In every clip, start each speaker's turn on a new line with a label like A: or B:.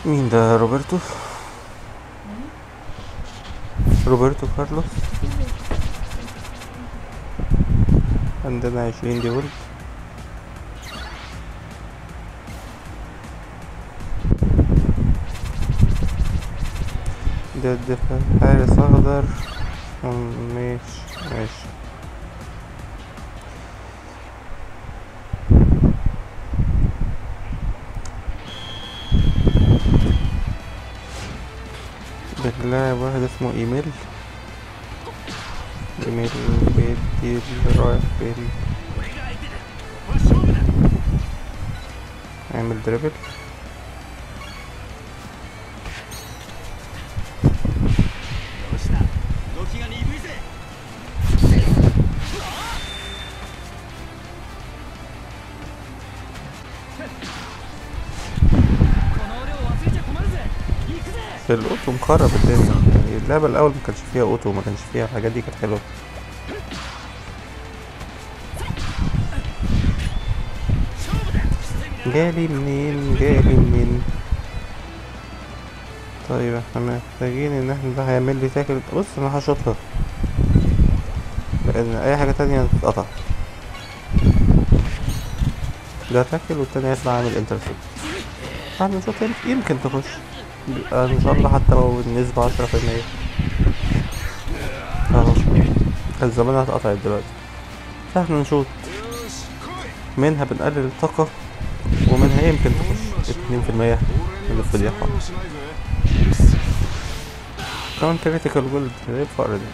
A: مين ده روبرتو روبرتو كارلوس عندنا عشرين دي ولد ده الدفاع حارس اخضر أم، ماشي ماشي بنلاعب واحد اسمه ايميل ايميل بيدي رايح فين اعمل دريبل
B: どうした動きが鈍いぜ
A: في الاوتو مخرب الدنيا يعني اللعبة الاول ما كانش فيها اوتو ما كانش فيها الحاجات دي كانت حلوة جالي منين جالي منين طيب احنا محتاجين ان احنا ده هيعمل لي تاكل بص انا هشوطها لان اي حاجة تانية هتتقطع ده تاكل والتاني هيطلع عامل انترسبت احنا نشوط يمكن- يمكن تخش بيبقى ان شاء الله حتى لو النسبة عشرة في المية اهو كان زمانها اتقطعت دلوقتي فاحنا نشوط منها بنقلل الطاقة ومنها يمكن تخش اتنين في المية من الفضيحة كمان كريتيكال جولد ايه الفقر ده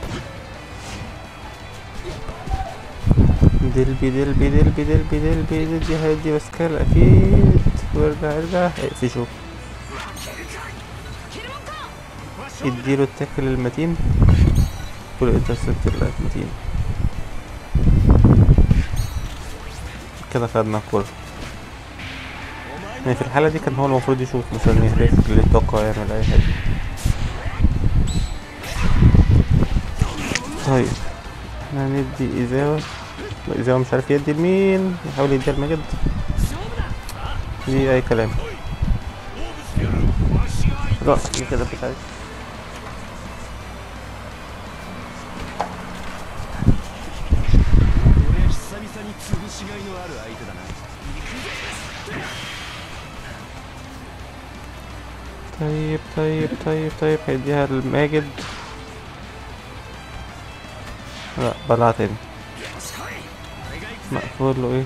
A: دلبي دلبي دلبي دلبي دلبي دلبي هيدي بسكال اكيد وارجع ارجع اقفشوا اديله التاكل المتين والانترسبت المتين كده خدنا الكرة يعني في الحالة دي كان هو المفروض يشوط مثلا يهدف للطاقة يعمل أي حاجة طيب هندي إزاوة لا، إزاوة مش عارف يدي لمين يحاول يديها لمجد دي أي كلام لا دي كده بتاعي
B: 俺久々に潰しがいのある相手だな
A: طيب طيب طيب طيب هيديها لماجد لا بلعها تاني مقفول له ايه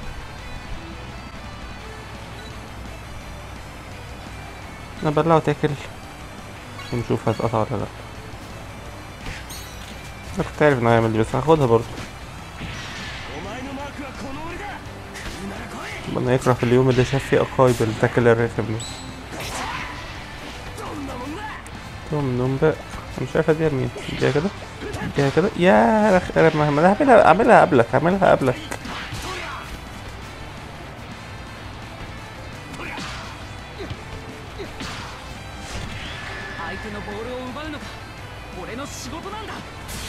A: انا بلعه تاكل ونشوف هتقطع ولا لا انا كنت عارف انه هيعمل دي بس هاخدها برضه
B: お前のマークはこの俺だ言うなら来い
A: ربنا يكره في اليوم اللي شاف فيه اقاي بالتاكل الرخم ده
B: どんなもんだ
A: توم نوم بقى أنا مش عارف اديها لمين اديها كده اديها كده يا رخ انا ما انا هعملها اعملها قبلك هعملها قبلك
C: 相手のボールを奪うのが俺の仕事なんだ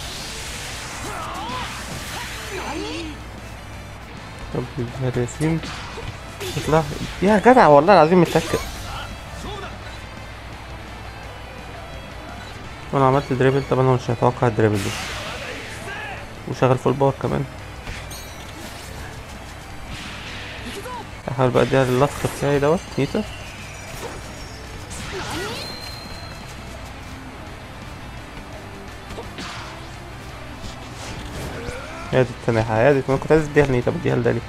A: طب يا ياسين اطلع يا جدع والله العظيم متأكد وانا عملت دريبل طب انا مش هتوقع الدريبل دي وشغل فول باور كمان احاول بقى اديها اللطخ بتاعي دوت نيتا يا دي التناحة يا دي ما كنت عايز اديها لنيتا بديها لدالي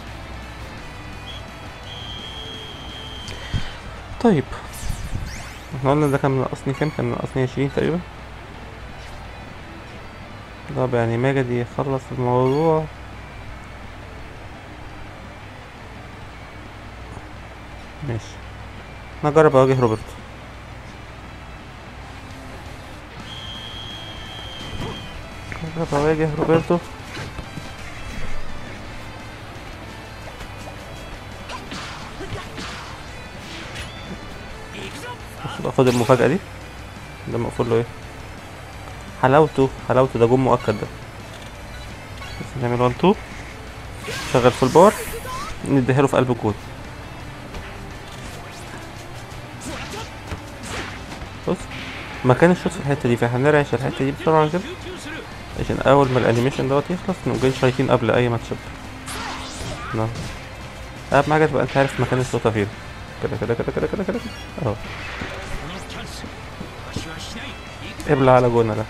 A: طيب احنا قلنا ده كان منقصني كام كان منقصني عشرين تقريبا طب يعني ماجد يخلص الموضوع ماشي نجرب اواجه روبرتو نجرب اواجه روبرتو باخد المفاجأة دي ده مقفول له ايه حلاوته حلاوته ده جون مؤكد ده بس نعمل 1 2 شغل فول باور نديها له في قلب الجول بص مكان الشوط في الحته دي فهنرعش الحته دي بسرعه كده عشان اول ما الانيميشن دوت يخلص نقوم جايين شايطين قبل اي ماتش نعم اهم حاجه تبقى انت عارف مكان الشوطه فين كده كده كده كده كده كده اهو
C: このチャンス私はしない行く
A: ابلع على جونا ده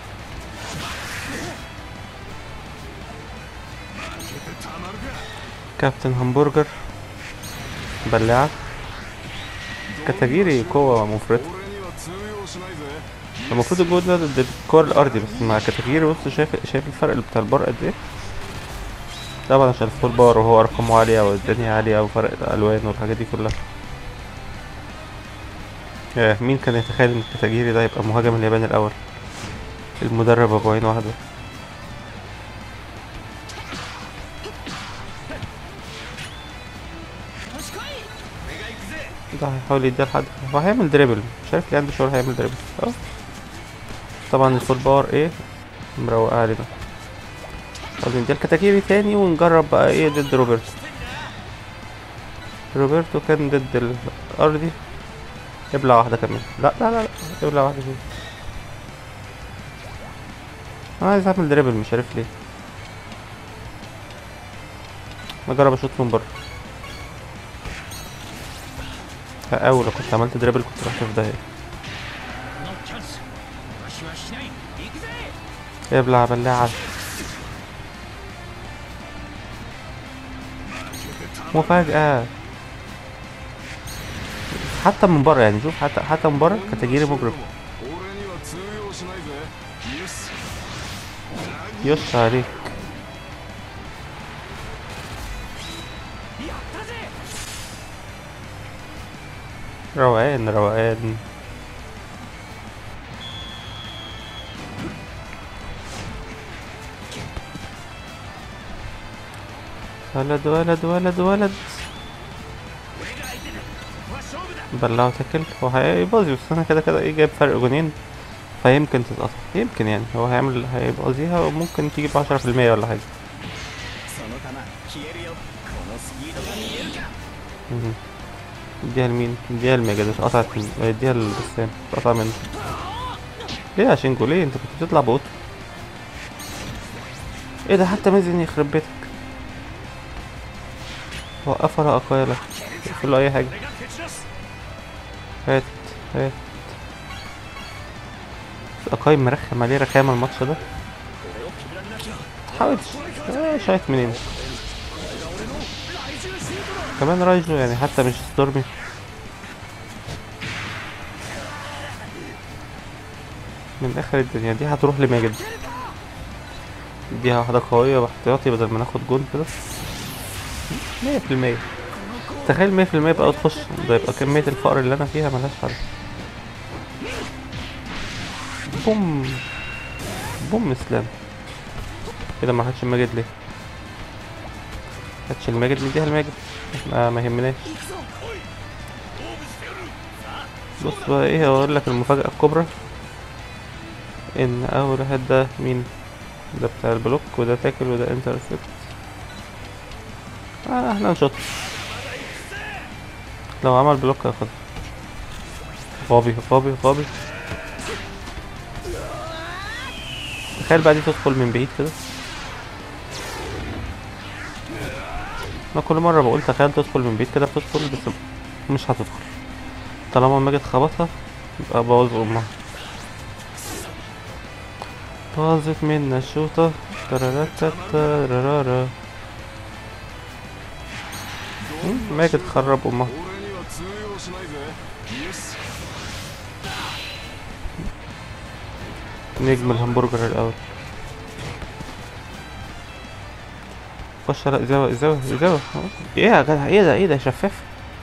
A: كابتن همبرجر بلاعة كتاجيري قوة مفرطة
B: 俺には通用しないぜ
A: المفروض الجول ده ضد الكور الأرضي بس مع كتاجيري بص شايف شايف الفرق بتاع البار قد ايه طبعا عشان الفول بار وهو أرقامه عالية والدنيا عالية وفرق الألوان والحاجات دي كلها ياه مين كان يتخيل ان كتاجيري ده يبقى مهاجم اليابان الأول المدرب أبو عين واحدة
C: よし来い
A: ده هيحاول يديها لحد هو هيعمل دريبل مش عارف ليه عنده شعور هيعمل دريبل اه طبعا الفول باور ايه مروقة علينا طب نديها الكتاكيري تاني ونجرب بقى ايه ضد روبرتو روبرتو كان ضد الارضي ابلع واحدة كمان لا لا لا لا ابلع واحدة كمان انا عايز اعمل دريبل مش عارف ليه نجرب اشوط من بره اول لو كنت عملت دريبل كنت رحت في داهية
C: このチャンス私はしない行くぜ
A: ابلع بلاعة مفاجأة حتى من بره يعني شوف حتى حتى من بره كتاجيري مجرم
B: 俺には通用しないぜよし
A: يش عليك
C: やったぜ
A: روقان روقان ولد ولد ولد ولد
C: 俺が相手だここは勝負だ
A: بلعه تاكل هو هيبوظي بس انا كده كده ايه جايب فرق جونين فيمكن تتقطع يمكن يعني هو هيعمل هيبوظيها وممكن تجيب عشرة في المية ولا حاجة
C: その球消えるよこのスピードが見えるか
A: مهم. اديها لمين اديها لميجا ده قطعت من اديها لبسام قطع منه ليه يا شينجو ليه انت كنت بتطلع بقوته ايه ده حتى مازن يخرب بيتك وقفها لا اقايلة اقفل له اي حاجة
C: 俺が蹴散らす
A: هات هات اقاي مرخم عليه رخامة الماتش ده
C: 俺を決められなきゃ
A: حاول آه شايف منين
C: 来獣シュートだ
A: كمان رايجو يعني حتى مش ستورمي من اخر الدنيا دي هتروح لماجد اديها واحدة قوية باحتياطي بدل ما ناخد جون كده مية في المية تخيل مية في المية بقى تخش ده يبقى كمية الفقر اللي انا فيها ملهاش حل بوم بوم اسلام كده ما خدش الماجد ليه خدش الماجد نديها الماجد ما, ما يهمناش بص بقى ايه اقول لك المفاجأة الكبرى ان اول واحد ده مين ده بتاع البلوك وده تاكل وده انترسبت آه احنا نشوط لو عمل بلوك هياخد غابي غابي غابي تخيل بقى دي تدخل من بعيد كده انا كل مرة بقول تخيل تدخل من بعيد كده بتدخل بس مش هتدخل طالما ماجد خبطها يبقى بوظ امها باظت منا الشوطة تراراتاتارارارا مم، ماجد خرب امها
B: 俺には通用しないぜよし
A: نجم الهمبرجر الاول خش على ازاوة ازاوة ازاوة ايه يا جدع ايه ده ايه ده شفاف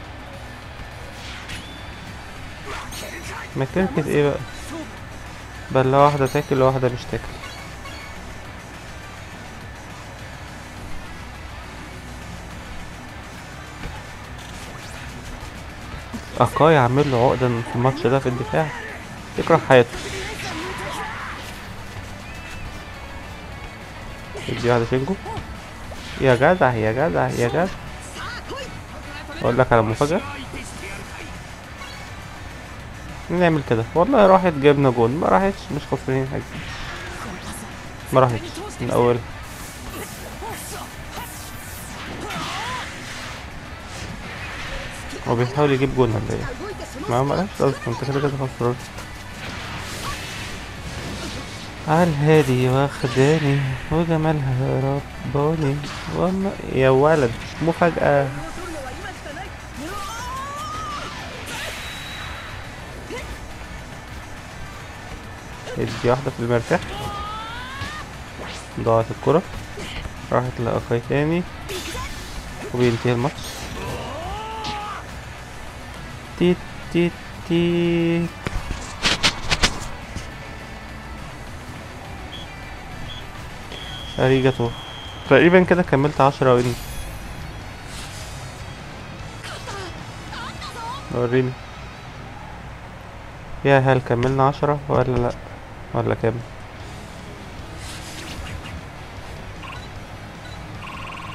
A: ما كركت ايه بقى بلا واحدة تاكل وواحدة مش تاكل أكاي عامل له عقدة في الماتش ده في الدفاع يكره حياته ادي واحدة شينجو يا جدع يا جدع يا جدع اقول لك على مفاجأة نعمل كده والله راحت جبنا جول ما راحتش مش خسرانين حاجة ما راحتش من أول هو بيحاول يجيب جول ولا ايه؟ ما ملهاش لازمة انت كده كده خسران على الهادي واخداني وجمالها رباني والله يا ولد مفاجأة ادي واحدة في المرتاح ضاعت الكرة راحت لأخي تاني وبينتهي الماتش تيت تيت تيت اريجاتو تقريبا كده كملت عشرة وين وريني يا هل كملنا عشرة ولا لا ولا كام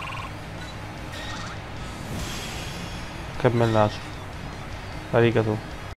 A: كملنا عشرة اريجاتو